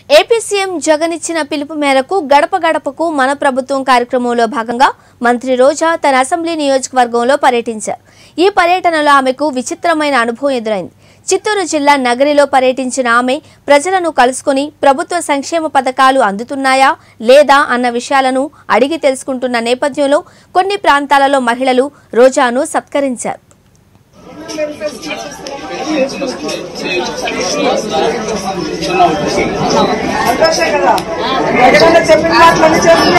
AP CM Jagan ఇచ్చిన పిలుపు మేరకు గడప గడపకు మన ప్రభుత్వం కార్యక్రమంలో భాగంగా మంత్రి రోజా తన అసెంబ్లీ నియోజకవర్గంలో పర్యటించారు ఈ పర్యటనలో ఆమెకు విచిత్రమైన అనుభవం ఎదురైంది చిత్తూరు జిల్లా నగరిలో పర్యటించిన ఆమె ప్రజలను కలుసుకొని ప్రభుత్వ సంక్షేమ పథకాలు అందుతున్నాయా లేదా అన్న విషయాలను అడిగి తెలుసుకుంటున్న నేపథ్యంలో కొన్ని ప్రాంతాలలో మహిళలు రోజాను సత్కరించారు సంతోషం కదా జగనన్న చెప్పిన మాటలన్నీ చేస్తున్నా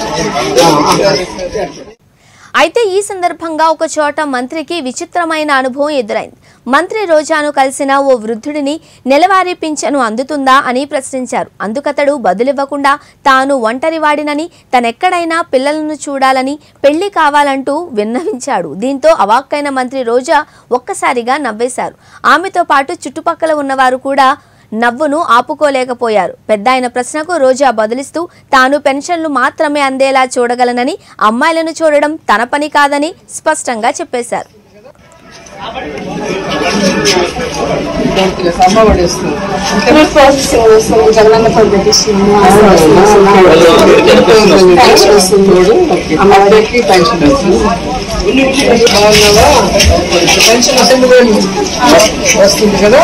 అయితే ఈ సందర్భంగా ఒక చోట మంత్రికి విచిత్రమైన అనుభవం ఎదురైంది మంత్రి రోజాను కలిసిన ఓ వృద్ధుడిని నెలవారీ పింఛను అందుతుందా అని ప్రశ్నించారు అందుకతడు బదులివ్వకుండా తాను ఒంటరివాడినని తనెక్కడైనా పిల్లలను చూడాలని పెళ్లి కావాలంటూ విన్నవించాడు దీంతో అవాక్కైన మంత్రి రోజా ఒక్కసారిగా నవ్వేశారు ఆమెతో పాటు చుట్టుపక్కల ఉన్నవారు కూడా నవ్వును ఆపుకోలేకపోయారు పెద్ద ఆయన ప్రశ్నకు రోజా బదులిస్తూ తాను పెన్షన్లు మాత్రమే అందేలా చూడగలనని అమ్మాయిలను చూడడం తన పని కాదని స్పష్టంగా చెప్పేశారు ప్రాసెసింగ్ వస్తుంది జగనన్న పంపిస్తున్నాము అమ్మవారికి పెన్షన్ బాగున్నావా పెన్షన్ అసెంబ్లీ వేలు వస్తుంది కదా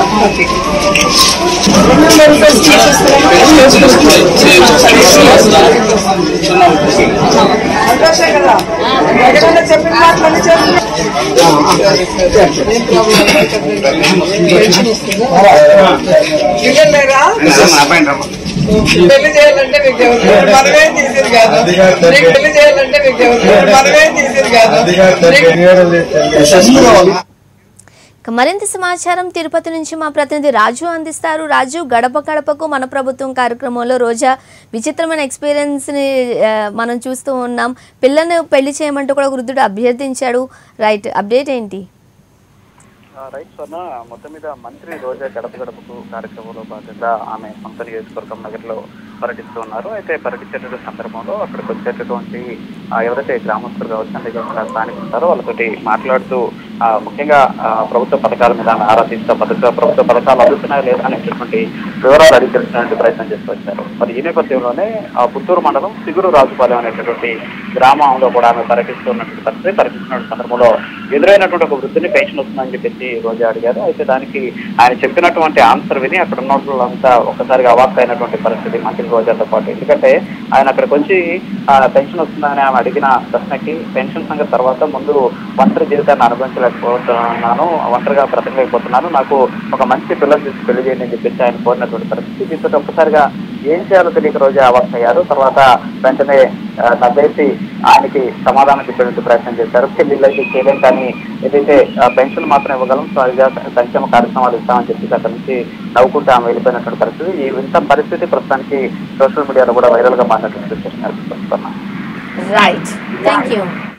సంతోషం కదా జగనన్న చెప్పిన మాటలన్నీ చేస్తున్నా పిల్లలు లేరా పెళ్లి చేయాలంటే మీకు ఎవరు లేరు. మనమే తీసేది కాదు నీకు పెళ్లి చేయాలంటే మీకు ఎవరు లేరు. మనమే తీసేది కాదు నీకు ఇక మరింత సమాచారం తిరుపతి నుంచి మా ప్రతినిధి రాజు అందిస్తారు రాజు గడప గడపకు మన ప్రభుత్వం కార్యక్రమంలో రోజా విచిత్రమైన ఎక్స్పీరియన్స్ని ఆ, మనం చూస్తూ ఉన్నాం పిల్లను పెళ్లి చేయమంటూ కూడా వృద్ధుడు అభ్యర్థించాడు రైట్ అప్డేట్ ఏంటి ఆ, రైట్ స్వర్ణ మొత్తం మీద మంత్రి రోజా గడప గడపకు కార్యక్రమంలో భాగంగా ఆమె సొంత నియోజకవర్గం నగర్లో పర్యటిస్తూ ఉన్నారు అయితే పర్యటించేటువంటి సందర్భంలో అక్కడికి వచ్చేటటువంటి ఆ, ఎవరైతే గ్రామస్తులు కావచ్చు అంటే ఇక్కడ స్థానికులు ఉంటారో వాళ్ళతోటి మాట్లాడుతూ ఆ, ముఖ్యంగా ఆ, ప్రభుత్వ పథకాల మీద ఆమె ఆరా తీస్తూ పథక ప్రభుత్వ పథకాలు అందుతున్నాయా లేదా అనేటటువంటి వివరాలు అడిగి తెలుసుకునే ప్రయత్నం చేస్తూ వచ్చారు మరి ఈ నేపథ్యంలోనే ఆ పుత్తూరు మండలం సిగురు రాజుపాలెం అనేటటువంటి గ్రామంలో కూడా ఆమె పర్యటిస్తున్నటువంటి పరిస్థితి పర్యటిస్తున్న సందర్భంలో ఎదురైనటువంటి ఒక వృద్ధుని పెన్షన్ వస్తుందని చెప్పేసి రోజు అడిగారు అయితే దానికి ఆయన చెప్పినటువంటి ఆన్సర్ విని అక్కడ ఉన్న వాళ్ళంతా ఒక్కసారిగా అవాక్ అయినటువంటి పరిస్థితి మంత్రి రోజాతో పాటు ఎందుకంటే ఆయన అక్కడికి వచ్చి ఆ, పెన్షన్ వస్తుందని ఆమె అడిగిన ప్రశ్నకి పెన్షన్ సంగతి తర్వాత ముందు ఒంటరి జీవితాన్ని అనుభవించలేకపోతున్నాను ఒంటరిగా బ్రతకలేకపోతున్నాను నాకు ఒక మంచి పిల్లలు తీసి పెళ్లి చేయండి అని చెప్పేసి ఆయన కోరినటువంటి పరిస్థితి దీంతో ఒక్కసారిగా ఏం చేయాలో తెలియక రోజే అవాక్ అయ్యారు తర్వాత వెంటనే ఆ, నవ్వేసి ఆయనకి సమాధానం చెప్పేటువంటి ప్రయత్నం చేశారు పెళ్లిళ్ళు అయితే చేయలేం కానీ ఏదైతే ఆ, పెన్షన్ మాత్రం ఇవ్వగలం సో అదిగా సంక్షేమ కార్యక్రమాలు ఇస్తామని చెప్పేసి అక్కడి నుంచి నవ్వుకుంటూ ఆమె వెళ్ళిపోయినటువంటి పరిస్థితి ఈ వింత పరిస్థితి ప్రస్తుతానికి సోషల్ మీడియాలో కూడా వైరల్ గా మారినటువంటి సిచ్యువేషన్ కనిపిస్తుంది రైట్ థ్యాంక్ యూ